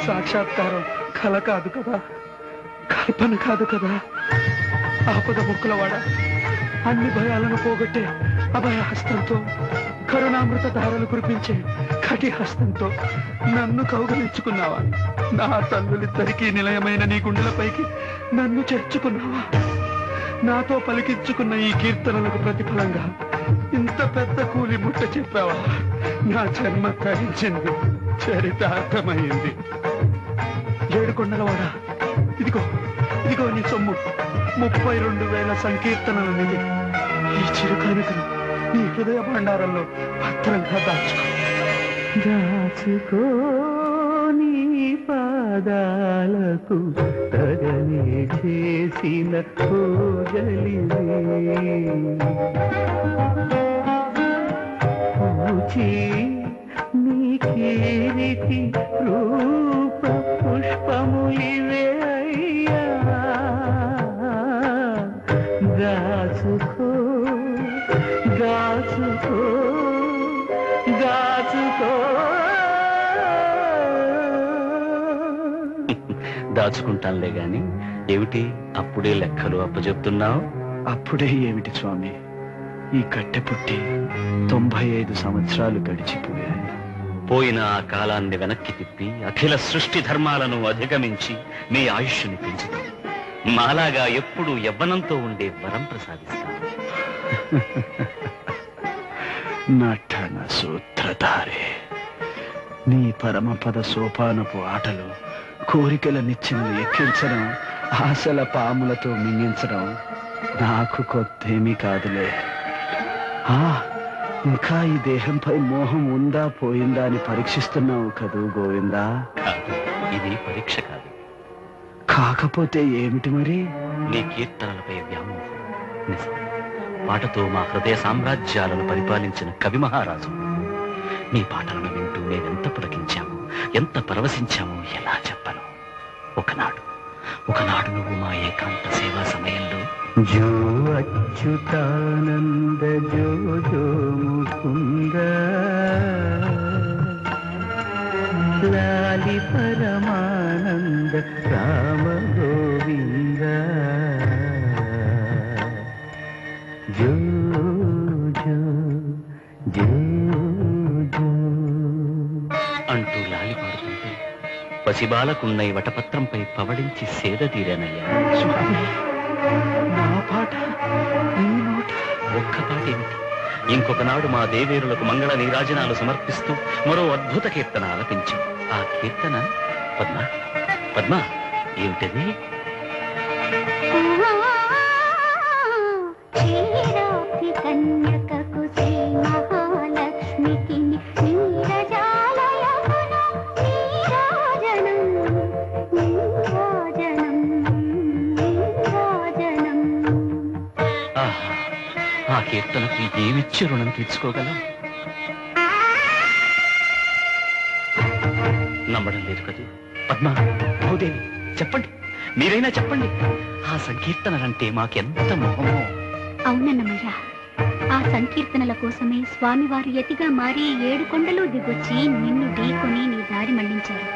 సాక్షాత్కారం కల కాదు కదా కల్పన కాదు కదా ఆపద ముక్కులవాడ అన్ని భయాలను పోగొట్టే అభయ హస్తంతో కరుణామృత ధారలు కురిపించే కటి హస్తంతో నన్ను కౌగలించుకున్నావా నా తల్లులిద్దరికీ నిలయమైన నీ గుండెలపైకి నన్ను చేర్చుకున్నావా నాతో పలికించుకున్న ఈ కీర్తనలకు ప్రతిఫలంగా ఇంత పెద్ద కూలి ముట్ట చెప్పావా నా జన్మ తరించింది చరితార్థమైంది ఏడుకొండలవాడా ఇదిగో ఇదిగో నీ సొమ్ము ముప్పై రెండు వేల సంకీర్తనల నిధి ఈ చిరుకానుకలు నీ హృదయ భండారంలో భద్రంగా దాచుకో దాచుకో నీ పాదాలకు తగని చేసిన పూచి నీ కీరితి రూప పుష్పములివే అయ్యా దాచుకో దాచుకో దాచుకో దాచుకుంటానులే గాని ఏమిటి అప్పుడే లెక్కలు అప్పచెప్తున్నావు అప్పుడే ఏమిటి స్వామి ఈ కట్టె పుట్టి తొంభై ఐదు సంవత్సరాలు గడిచిపోయాయి పోయిన ఆ కాలాన్ని వెనక్కి తిప్పి అఖిల సృష్టి ధర్మాలను అధిగమించి మీ ఆయుష్ని పెంచుతాం మాలాగా ఎప్పుడు యవ్వనంతో ఉండే వరం ప్రసాదిస్తాను నటన సూత్రధారే నీ పరమపద సోపానపు ఆటలు కోరికల నిచ్చెనలు ఎక్కించడం ఆశల పాములతో మింగించడం నాకు కొత్తేమీ కాదులే ఆ ఇంకా ఈ దేహంపై మోహం ఉందా పోయిందా అని పరీక్షిస్తున్నావు కదూ గోవిందా కాదు ఇది పరీక్ష కాదు కాకపోతే ఏమిటి మరి నీ కీర్తనలపై వ్యామోహం నిజం పాటతో మా హృదయ సామ్రాజ్యాలను పరిపాలించిన కవి మహారాజు నీ పాటలను వింటూ మేమెంత పులకించాము ఎంత పరవశించామో ఎలా చెప్పను ఒకనాడు ఒకనాడు నువ్వు మా ఏకాంత సేవా సమయంలో జో అచ్యుతానంద జో జో ముకుంద లాలి పరమానంద రామ గోవింద జో జో జో జో అంటూ లాలి పాడుతుంటే పసిబాలకున్నై వటపత్రంపై పవడించి సేద తీరానయ్యా స్వామి నా పాట నీ నోట ఒక్క పాట ఏమిటి ఇంకొకనాడు మా దేవేరులకు మంగళ నీరాజనాలు సమర్పిస్తూ మరో అద్భుత కీర్తన ఆలపించాం ఆ కీర్తన పద్మ పద్మ ఏమిటది క్షీరాబ్ది కన్యకకు శ్రీ మహాలక్ష్మికి నీరజాలయమును నీరాజనం నీరాజనం నీరాజనం ఆహా ఆ కీర్తనకు ఏమిచ్చి రుణం తీర్చుకోగలం నమ్మడం లేదు కదూ పద్మ భూదేవి చెప్పండి మీరైనా చెప్పండి ఆ సంకీర్తనలంటే మాకెంత మోహమో అవునన్నమయ్య ఆ సంకీర్తనల కోసమే స్వామివారు యతిగా మారి ఏడు కొండలు దిగొచ్చి నిన్ను ఢీకొని నీ దారి మళ్లించారు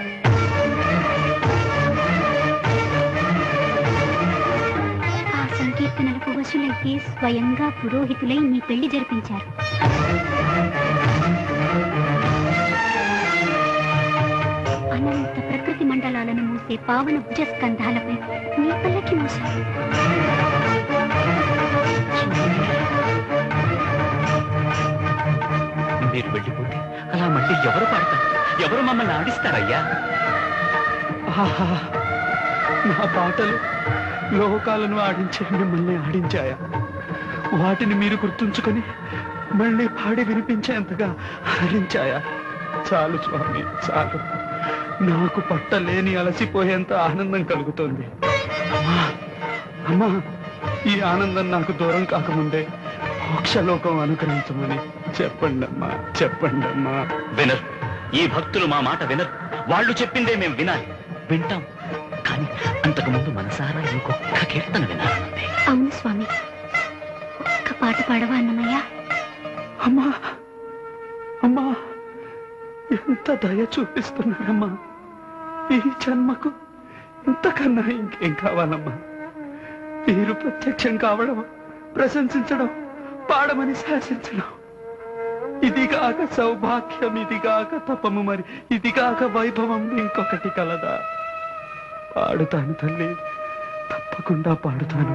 ఆ సంకీర్తనలకు వశులైతే స్వయంగా పురోహితులై నీ పెళ్లి జరిపించారు అనంత ప్రకృతి మండలాలను మూసే పావన భుజస్కంధాలపై నీ పల్లకి మోసారు మీరు వెళ్ళిపోతే అలా మళ్ళీ ఎవరు పాడతారు ఎవరు మమ్మల్ని ఆడిస్తారయ్యా ఆహా నా పాటలు లోకాలను ఆడించే మిమ్మల్ని ఆడించాయా వాటిని మీరు గుర్తుంచుకొని మళ్ళీ పాడి వినిపించేంతగా ఆడించాయా చాలు స్వామి చాలు నాకు పట్టలేని అలసిపోయేంత ఆనందం కలుగుతోంది అమ్మా అమ్మా ఈ ఆనందం నాకు దూరం కాకముందే మోక్షలోకం అనుగ్రహించమని చెప్పండి అమ్మా చెప్పండి అమ్మా వినరు ఈ భక్తులు మా మాట వినరు వాళ్ళు చెప్పిందే మేము వినాలి వింటాం కానీ అంతకు ముందు మనసారా ఇంకొక కీర్తన వినాలనుంది అవును స్వామి ఒక్క పాట పాడవా అన్నమయ్య అమ్మా అమ్మా ఎంత దయ చూపిస్తున్నారమ్మా ఈ జన్మకు ఇంతకన్నా ఇంకేం కావాలమ్మా మీరు ప్రత్యక్షం కావడం ప్రశంసించడం పాడమని శాసించడం ఇదిగాక సౌభాగ్యం ఇదిగాక తపము మరి ఇదిగాక వైభవం ఇంకొకటి కలదా పాడుతాను తల్లి తప్పకుండా పాడుతాను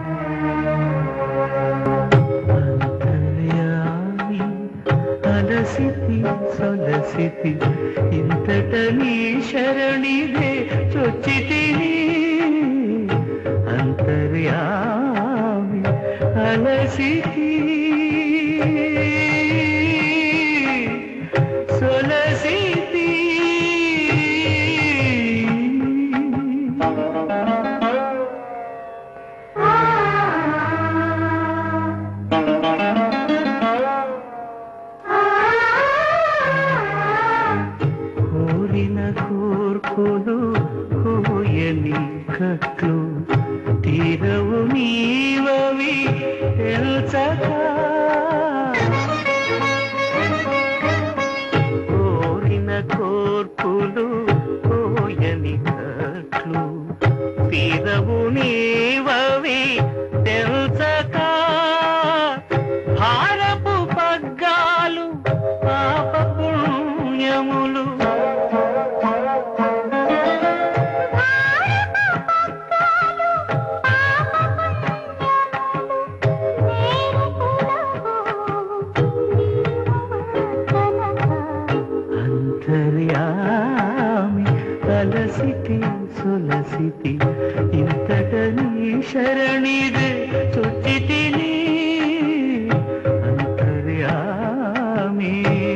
అంతర్యామి అలసితి సొలసితి ఇంతట నీ శరణిదే చొచ్చితిని అంతర్యామి అలసితి సొలసితి కోరిన కోర్కులు కోయని కట్లు తీరవు నీవవి తెలుసక కోరిన కోర్కులు కోయని కట్లు తీరవు నీవవి తెలుసక భారపు పగ్గాలు పాప పుణ్యములు అంతర్యామి అలసితి సులసితి ఇంతట నీ శరణిదే చొచ్చితిని అంతర్యామి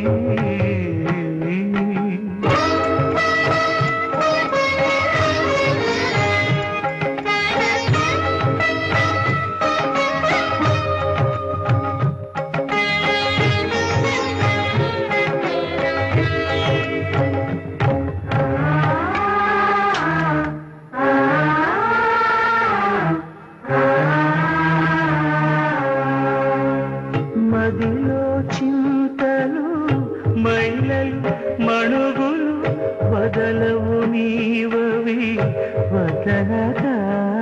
మదిలో చింతలు మైలలు మణుగులు వదలవు నీవవి వదలగా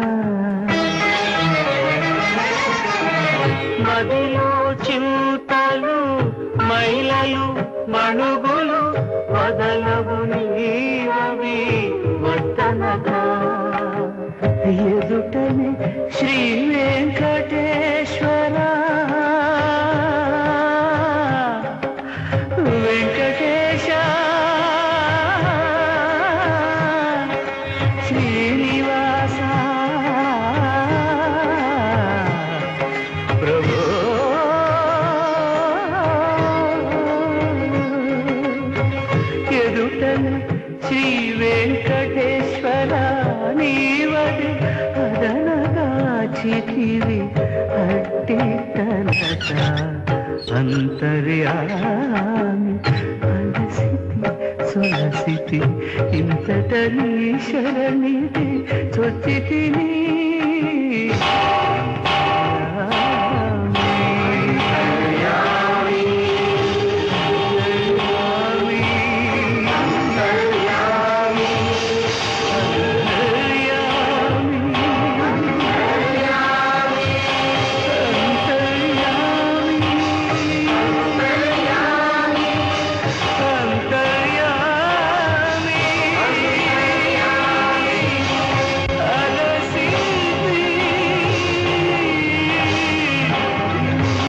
మదిలో చింతలు మైలలు మణుగులు వదలవు నీవవి వదలగా ఎదుటనే శ్రీ వెంకటేశ్వర వెంకటేశ శ్రీనివాస ప్రభు ఎదుటన శ్రీ వెంకటేశ్వర నీవది అదనగా చితివి అట్టితనట అంతర్యామి అలసితి సొలసితి ఇంతట నీ శరణిది చొచ్చితిని